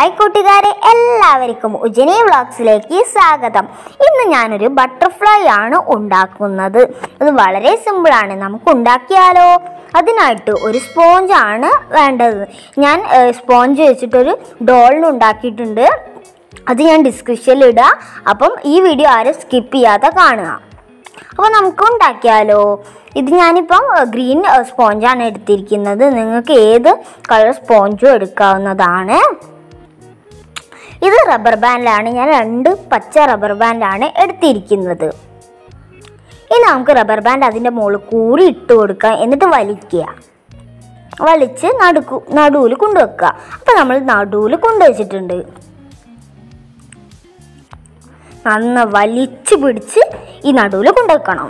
hi കൂട്ടുകാരെ എല്ലാവർക്കും ഉജനി വ്ളോഗ്സിലേക്ക് സ്വാഗതം ഇന്ന് ഞാനൊരു ബട്ടർഫ്ലൈ ആണ് ഉണ്ടാക്കുന്നത് അത് വളരെ സിമ്പിളാണ് നമുക്ക് ഉണ്ടാക്കിയാലോ അതിനായിട്ട് ഒരു സ്പോഞ്ച് ആണ് വേണ്ടത് ഞാൻ സ്പോഞ്ച് വെച്ചിട്ടൊരു ഡോളിന് ഉണ്ടാക്കിയിട്ടുണ്ട് അത് ഞാൻ ഡിസ്ക്രിപ്ഷനിൽ ഇടാം അപ്പം ഈ വീഡിയോ ആരും സ്കിപ്പ് ചെയ്യാതെ കാണുക അപ്പോൾ നമുക്ക് ഉണ്ടാക്കിയാലോ ഇത് ഞാനിപ്പം ഗ്രീൻ സ്പോഞ്ചാണ് എടുത്തിരിക്കുന്നത് നിങ്ങൾക്ക് ഏത് കളർ സ്പോഞ്ചും എടുക്കാവുന്നതാണ് ഇത് റബ്ബർ ബാൻഡിലാണ് ഞാൻ രണ്ട് പച്ച റബ്ബർ ബാൻഡാണ് എടുത്തിരിക്കുന്നത് ഇനി നമുക്ക് റബ്ബർ ബാൻഡ് അതിൻ്റെ മുകളിൽ കൂടി ഇട്ട് കൊടുക്കാം എന്നിട്ട് വലിക്കുക വലിച്ച് നടുക്കു നടുവിൽ കൊണ്ടുവെക്കുക അപ്പം നമ്മൾ നടുവിൽ കൊണ്ടുവച്ചിട്ടുണ്ട് നന്ന വലിച്ച് പിടിച്ച് ഈ നടുവിൽ കൊണ്ടുവെക്കണം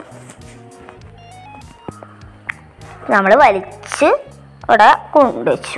നമ്മൾ വലിച്ച് ഇവിടെ കൊണ്ടുവച്ചു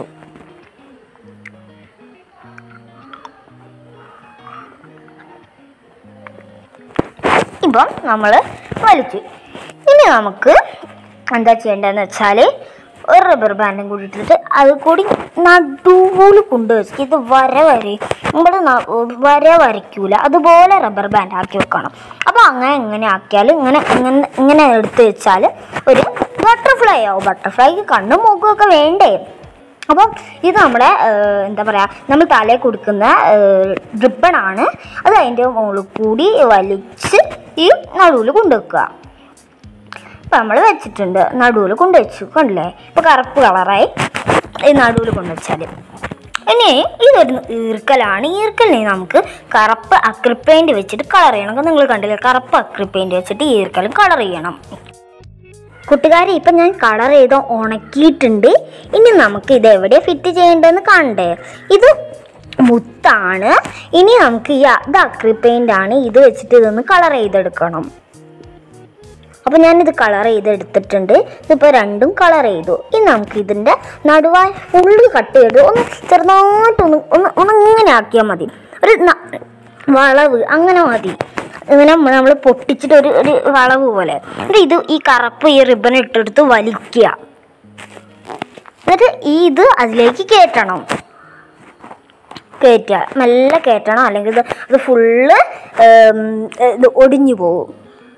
ഇപ്പം നമ്മൾ വലിച്ചു ഇനി നമുക്ക് എന്താ ചെയ്യേണ്ടതെന്ന് വെച്ചാൽ ഒരു റബ്ബർ ബാൻഡും കൂടി ഇട്ടിട്ട് അത് കൂടി നടുവിൽ കൊണ്ടുവച്ച് ഇത് വര വരെ നമ്മൾ വര വരയ്ക്കൂല അതുപോലെ റബ്ബർ ബാൻഡ് ആക്കി വെക്കണം അപ്പോൾ അങ്ങനെ എങ്ങനെ ആക്കിയാൽ ഇങ്ങനെ ഇങ്ങനെ ഇങ്ങനെ എടുത്ത് വെച്ചാൽ ഒരു ബട്ടർഫ്ലൈ ആവും ബട്ടർഫ്ലൈക്ക് കണ്ണും മൂക്കും ഒക്കെ വേണ്ടേ അപ്പം ഇത് നമ്മുടെ ഏഹ്, എന്താ പറയുക നമ്മൾ തലയിൽ കൊടുക്കുന്ന റിബണാണ് അത് അതിൻ്റെ മുകളിൽ കൂടി വലിച്ച് ഈ നടുവിൽ കൊണ്ടുവെക്കുക അപ്പം നമ്മൾ വെച്ചിട്ടുണ്ട് നടുവിൽ കൊണ്ടുവച്ചു കണ്ടില്ലേ ഇപ്പോൾ കറുപ്പ് കളറായി ഈ നടുവിൽ കൊണ്ടുവച്ചാൽ ഇനി ഇതൊരു ഈർക്കലാണ് ഈർക്കലിനെ നമുക്ക് കറുപ്പ് അക്രി പെയിൻറ് വെച്ചിട്ട് കളർ ചെയ്യണം അപ്പോൾ നിങ്ങൾ കണ്ടില്ലേ കറുപ്പ് അക്രി പെയിൻറ് വെച്ചിട്ട് ഈ ഈർക്കലും കളർ ചെയ്യണം കൂട്ടുകാരെ ഇപ്പം ഞാൻ കളർ ചെയ്ത് ഉണക്കിയിട്ടുണ്ട് ഇനി നമുക്ക് ഇത് എവിടെ ഫിറ്റ് ചെയ്യേണ്ടതെന്ന് കാണണ്ടേ ഇത് മുത്താണ് ഇനി നമുക്ക് ഈ ഇത് അക്രി പെയിൻ്റ് ആണ് ഇത് വെച്ചിട്ട് ഇതൊന്ന് കളർ ചെയ്തെടുക്കണം അപ്പോൾ ഞാനിത് കളർ ചെയ്തെടുത്തിട്ടുണ്ട് ഇതിപ്പോൾ രണ്ടും കളർ ചെയ്തു ഇനി നമുക്ക് ഇതിൻ്റെ നടുവായി ഫുള്ള് കട്ട് ചെയ്ത് ഒന്ന് ചെറുതായിട്ടൊന്ന് ഒന്ന് ഒന്ന് ഇങ്ങനെ ആക്കിയാൽ മതി ഒരു ന- വളവ് അങ്ങനെ മതി ഇങ്ങനെ നമ്മൾ പൊട്ടിച്ചിട്ട് ഒരു ഒരു വളവ് പോലെ എന്നിട്ട് ഇത് ഈ കറുപ്പ് ഈ റിബൺ ഇട്ടെടുത്ത് വലിക്കുക എന്നിട്ട് ഈ ഇത് അതിലേക്ക് കയറ്റണം കയറ്റുക മെല്ലെ കയറ്റണം അല്ലെങ്കിൽ ഇത് ഇത് ഫുള്ള് ഇത് ഒടിഞ്ഞു പോകും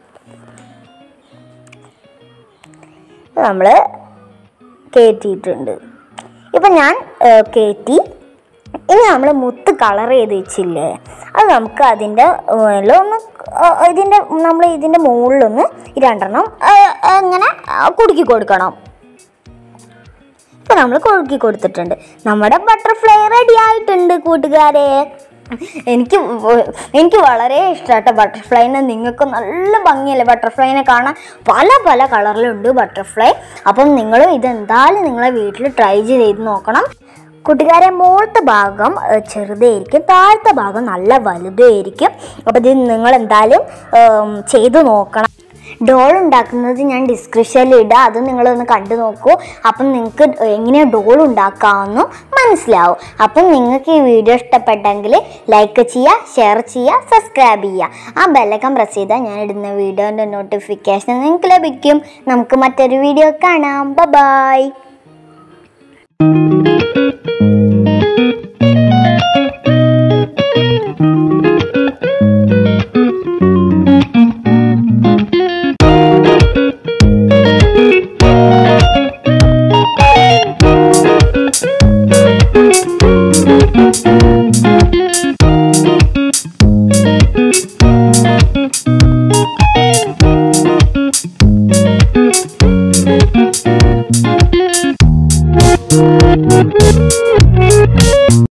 നമ്മൾ കയറ്റിയിട്ടുണ്ട് ഇപ്പം ഞാൻ ഏഹ്, കയറ്റി ഇനി നമ്മൾ മുത്ത് കളർ ചെയ്ത് വെച്ചില്ലേ അത് നമുക്ക് അതിൻ്റെ മുകളിൽ ഒന്ന് ഏഹ്, ഇതിൻ്റെ നമ്മൾ ഇതിൻ്റെ മുകളിലൊന്ന് ഈ രണ്ടെണ്ണം ഏഹ്, ഇങ്ങനെ കുടുക്കി കൊടുക്കണം ഇപ്പം നമ്മൾ കുടുക്കി കൊടുത്തിട്ടുണ്ട് നമ്മുടെ ബട്ടർഫ്ലൈ റെഡി ആയിട്ടുണ്ട് കൂട്ടുകാരെ എനിക്ക് വ- എനിക്ക് വളരെ ഇഷ്ടമാട്ടോ ബട്ടർഫ്ലൈനെ നിങ്ങൾക്ക് നല്ല ഭംഗിയല്ലേ ബട്ടർഫ്ലൈനെ കാണാൻ പല പല കളറിലുണ്ട് ബട്ടർഫ്ലൈ അപ്പം നിങ്ങളും ഇതെന്തായാലും നിങ്ങളെ വീട്ടിൽ ട്രൈ ചെയ്ത് നോക്കണം കൂട്ടുകാരെ മുകളത്തെ ഭാഗം ഏഹ്, ചെറുതായിരിക്കും താഴത്തെ ഭാഗം നല്ല വലുതായിരിക്കും അപ്പോൾ ഇത് നിങ്ങൾ എന്തായാലും ഏം, ചെയ്ത് നോക്കണം ഡോൾ ഉണ്ടാക്കുന്നത് ഞാൻ ഡിസ്ക്രിപ്ഷനിൽ ഇടാം അത് നിങ്ങളൊന്ന് കണ്ടു നോക്കൂ അപ്പം നിങ്ങൾക്ക് എങ്ങനെ ഡോൾ ഉണ്ടാക്കാമെന്ന് മനസ്സിലാവും അപ്പം നിങ്ങൾക്ക് ഈ വീഡിയോ ഇഷ്ടപ്പെട്ടെങ്കിൽ ലൈക്ക് ചെയ്യുക ഷെയർ ചെയ്യുക സബ്സ്ക്രൈബ് ചെയ്യുക ആ ബെല്ലക്കം പ്രസ് ചെയ്താൽ ഞാൻ ഇടുന്ന വീഡിയോൻ്റെ നോട്ടിഫിക്കേഷൻ നിങ്ങൾക്ക് ലഭിക്കും നമുക്ക് മറ്റൊരു വീഡിയോ കാണാം ബൈ